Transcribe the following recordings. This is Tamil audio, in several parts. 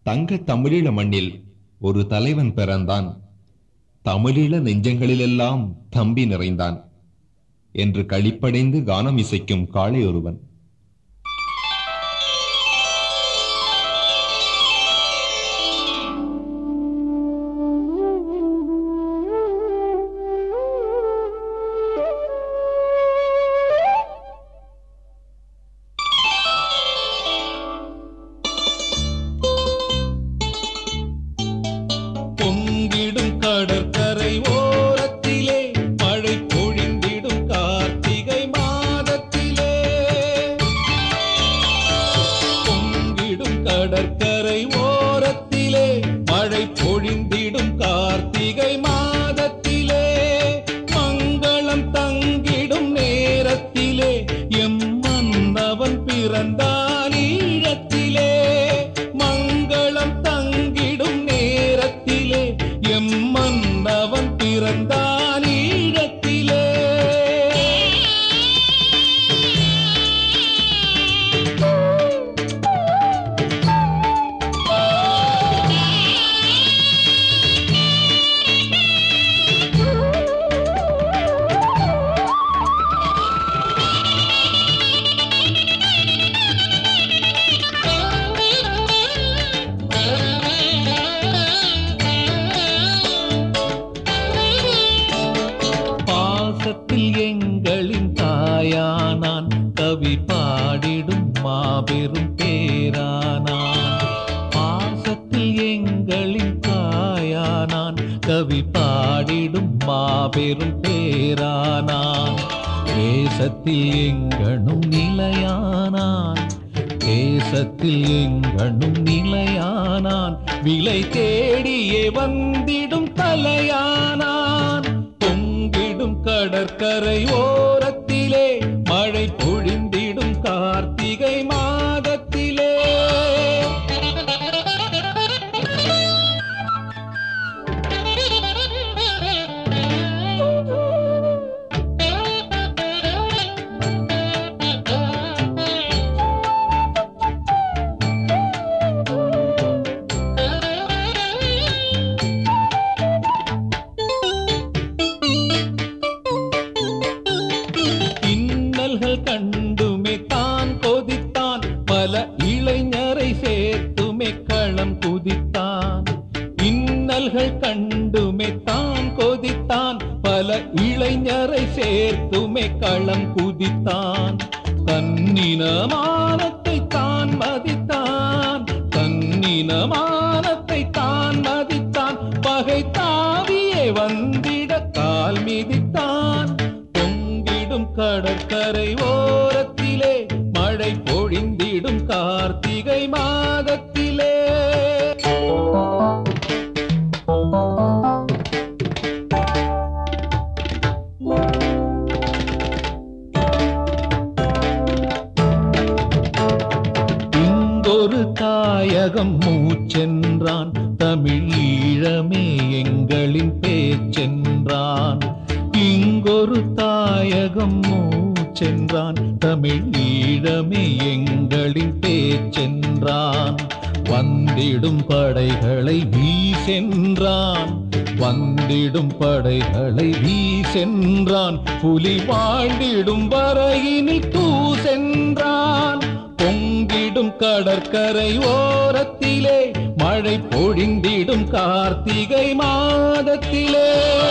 தங்க தமிழீழ மண்ணில் ஒரு தலைவன் பிறந்தான் தமிழீழ நெஞ்சங்களிலெல்லாம் தம்பி நிறைந்தான் என்று களிப்படைந்து கானம் இசைக்கும் காளை ஒருவன் பொங்கிடும் கடற்கரை ஓரத்திலே மழை பொழிந்திடும் கார்த்திகை மாதத்திலே பொங்கிடும் கடற்கரை ஓரத்திலே மழை பொழிந்திடும் கார்த்திகை மாதத்திலே மங்களம் தங்கிடும் நேரத்திலே எம் மன்னவன் பிறந்தான் ஈழத்திலே மங்களம் தங்கிடும் நேரத்திலே எம் மன்னவன் பிறந்தான் ஈழத்திலே பாசத்தில் எங்களின் தாயானான் கவி பாடிடும் மாபெரும் பேரானான் பாசத்தில் எங்களின் தாயானான் கவி பாடிடும் மாபெரும் பேரானான் தேசத்தில் எங்கனும் நிலையானான் தேசத்தில் எங்கனும் நிலையானான் விலை தேடியே வந்திடும் தலையானான் பொங்கிடும் கடற்கரை ஓரத்திலே மழை பொழிந்திடும் கார்த்திகை மாதத்திலே இன்னல்கள் கண்டுமே தான் கொதித்தான் பல இளைஞரை சேர்த்துமே களம் குதித்தான் இன்னல்கள் கண்டுமே தான் கொதித்தான் பல இளைஞரை சேர்த்துமே களம் குதித்தான் தன்னினமானத்தை தான் மதித்தான் தன்னினமானத்தை தான் மதித்தான் பகை தாவியே வந்திட கால் மிதித்தான் பொங்கிடும் கடற்கரை ஓரத்திலே மழை பொழிந்திடும் கார்த்திகை மாதத்திலே இங்கொரு தாயகம் மூச்சென்றான் தமிழ் ஈழமே எங்களின் பேச்சென்றான் இங்கொரு தாயகம் மூச்சென்றான் தமிழ் ஈழமே எங்களின் பேச்சென்றான் வந்திடும் படைகளை வீசென்றான் வந்திடும் படைகளை வீசென்றான் புலி வாழ்ந்திடும் வரையினில் தூசென்றான் பொங்கிடும் கடற்கரை ஓரத்திலே மழை பொழிந்திடும் கார்த்திகை மாதத்திலே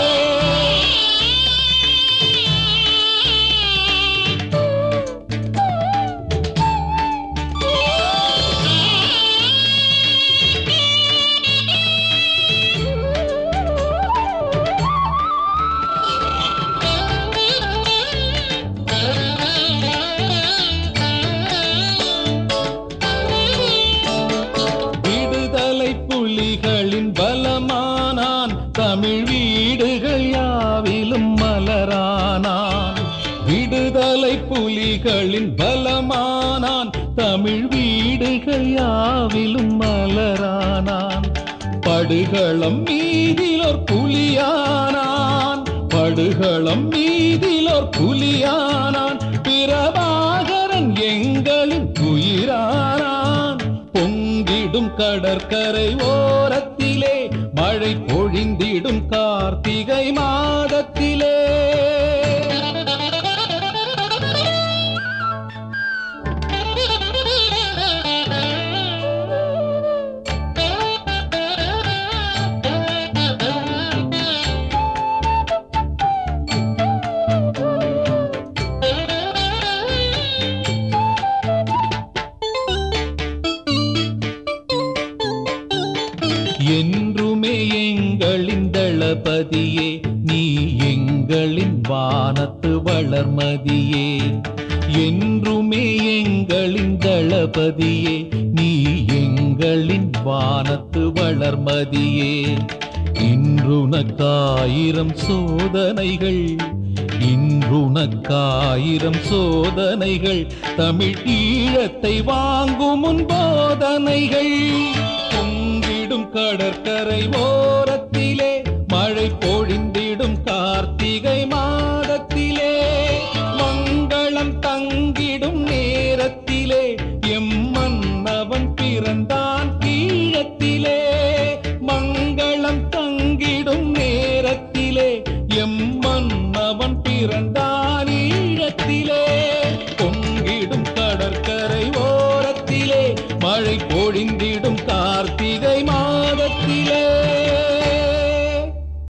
விடுதலை புலிகளின் பலமானான் தமிழ் வீடுகள் யாவிலும் மலரானான் விடுதலை புலிகளின் பலமானான் தமிழ் வீடுகள் யாவிலும் மலரானான் படுகளம் மீதிலோர் புலியானான் படுகளம் மீதிலோர் புலியானான் பிரபாகரன் எங்களின் உயிரானான் பொங்கிடும் பொங்கிடும் கடற்கரை ஓரத்திலே மழை பொழிந்திடும் கார்த்திகை மாதத்திலே என்றுமே எங்களின் தளபதியே நீ எங்களின் வானத்து வளர்மதியே என்றுமே எங்களின் தளபதியே நீ எங்களின் வானத்து வளர்மதியே இன்றுனக்காயிரம் சோதனைகள் இன்றுனக்காயிரம் சோதனைகள் தமிழ் ஈழத்தை வாங்கும் முன் போதனைகள் பொங்கிடும் கடற்கரை ஓரத்திலே மழை பொழிந்திடும் கார்த்திகை மாதத்திலே மங்களம் தங்கிடும் நேரத்திலே எம் மன்னவன் பிறந்தான் ஈழத்திலே